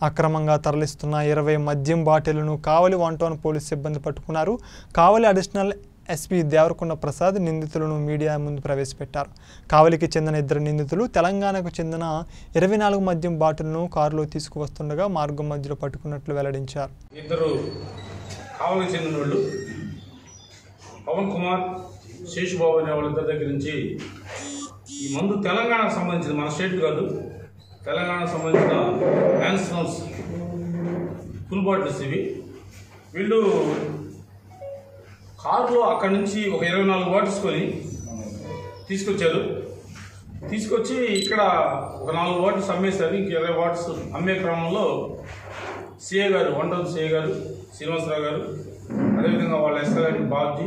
అక్రమంగా తరలిస్తున్న ఇరవై మద్యం బాటిళ్లను కావలి వన్ టౌన్ పోలీస్ సిబ్బంది పట్టుకున్నారు కావలి అడిషనల్ ఎస్పీ దేవరకొండ ప్రసాద్ నిందితులను మీడియా ముందు ప్రవేశపెట్టారు కావలికి చెందిన ఇద్దరు నిందితులు తెలంగాణకు చెందిన ఇరవై నాలుగు మద్యం బాటిల్ను కారులో తీసుకువస్తుండగా మార్గం మధ్యలో పట్టుకున్నట్లు వెల్లడించారు ఇద్దరు కావలికి చెందిన వాళ్ళు పవన్ కుమార్ శేషుబాబు అనే వాళ్ళిద్దరి దగ్గర నుంచి ఈ మందు తెలంగాణకు సంబంధించిన మన స్టేట్ కాదు తెలంగాణకు సంబంధించిన హ్యాన్స్నల్స్ ఫుల్ బాటిల్స్ ఇవి వీళ్ళు కారులో అక్కడి నుంచి ఒక ఇరవై నాలుగు బాటిల్స్ కొని తీసుకొచ్చారు తీసుకొచ్చి ఇక్కడ ఒక నాలుగు బాటిల్స్ అమ్మేశారు ఇంక ఇరవై బాటిల్స్ అమ్మే క్రమంలో సిఏ గారు వన్ టౌన్ సిఏ గారు శ్రీనివాసరావు గారు అదేవిధంగా వాళ్ళ ఎస్ఐ బాబ్జీ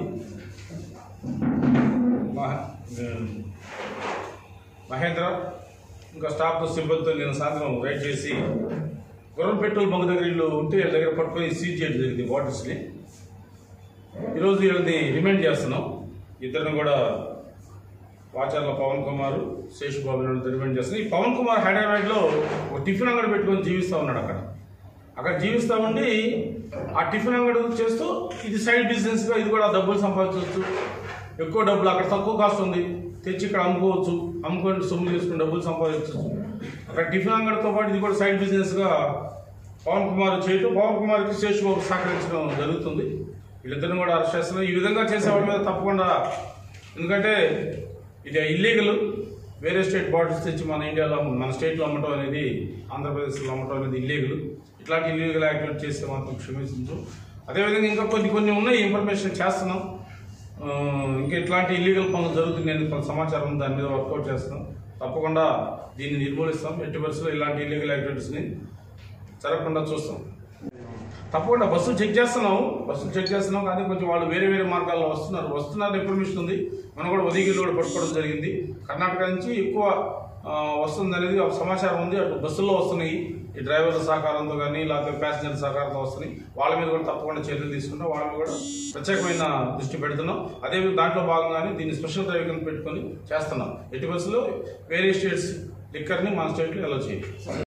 మహ- మహేంద్ర ఇంకా స్టాఫ్ సిబ్బందితో నేను సాయంత్రం రైడ్ చేసి గుర్రం పెట్రోల్ బంక్ దగ్గర వీళ్ళు ఉంటే వీళ్ళ దగ్గర పట్టుకొని సీజ్ చేయడం జరిగింది బాటిల్స్ని ఈరోజు వీళ్ళని రిమైండ్ చేస్తున్నాం ఇద్దరిని కూడా వాచర్ల పవన్ కుమార్ శేష్ బాబు రిమైండ్ చేస్తున్నాం ఈ పవన్ కుమార్ హైదరాబాద్లో ఒక టిఫిన్ అంగడి పెట్టుకొని జీవిస్తూ ఉన్నాడు అక్కడ అక్కడ జీవిస్తూ ఉండి ఆ టిఫిన్ అంగడి చేస్తూ ఇది సైడ్ బిజినెస్గా ఇది కూడా డబ్బులు సంపాదించవచ్చు ఎక్కువ డబ్బులు అక్కడ తక్కువ కాస్ట్ ఉంది తెచ్చి ఇక్కడ అమ్ముకోవచ్చు అమ్ముకొని సొమ్ము చేసుకుని డబ్బులు సంపాదించవచ్చు అక్కడ టిఫిన్ అంగడితో పాటు ఇది కూడా సైడ్ బిజినెస్గా పవన్ కుమార్ చేయటం పవన్ కుమార్కి శేష్ బాబు సహకరించడం జరుగుతుంది వీళ్ళిద్దరిని కూడా అరెస్ట్ చేస్తున్నారు ఈ విధంగా చేసే వాళ్ళ మీద తప్పకుండా ఎందుకంటే ఇది ఇల్లీగల్ వేరే స్టేట్ బాటిల్స్ తెచ్చి మన ఇండియాలో అమ్మ- మన స్టేట్లో అమ్మటం అనేది ఆంధ్రప్రదేశ్లో అమ్మటం అనేది ఇల్లీగల్ ఇట్లాంటి ఇల్లీగల్ యాక్టివిటీ చేస్తే మాత్రం క్షమించు అదేవిధంగా ఇంకా కొన్ని కొన్ని ఉన్నాయి ఇన్ఫర్మేషన్ చేస్తున్నాం ఆ, ఇంకా ఇట్లాంటి ఇల్లీగల్ పనులు జరుగుతున్నాయని కొంత సమాచారం ఉంది, దాని మీద వర్కౌట్ చేస్తున్నాం తప్పకుండా దీన్ని నిర్మూలిస్తాం ఎట్టి పరిస్థితుల్లో ఇలాంటి ఇల్లీగల్ యాక్టివిటీస్ని జరగకుండా చూస్తాం తప్పకుండా బస్సులు చెక్ చేస్తున్నాం బస్సులు చెక్ చేస్తున్నాం కానీ కొంచెం వాళ్ళు వేరే వేరే మార్గాల్లో వస్తున్నారు వస్తున్నారు ఇన్ఫర్మేషన్ ఉంది మనం కూడా ఉదయగిరిలో కూడా పట్టుకోవడం జరిగింది కర్ణాటక నుంచి ఎక్కువ ఆ, వస్తుంది అనేది ఒక సమాచారం ఉంది అటు బస్సుల్లో వస్తున్నాయి ఈ డ్రైవర్ల సహకారంతో కానీ లేకపోతే ప్యాసింజర్ సహకారంతో వస్తున్నాయి వాళ్ళ మీద కూడా తప్పకుండా చర్యలు తీసుకుంటాం వాళ్ళ మీద కూడా ప్రత్యేకమైన దృష్టి పెడుతున్నాం అదే దాంట్లో భాగంగానే దీన్ని స్పెషల్ డ్రైవ్ కింద పెట్టుకొని చేస్తున్నాం ఎట్టి బస్సులో వేరే స్టేట్స్ లిక్కర్ని మన స్టేట్లో ఎలా చేయాలి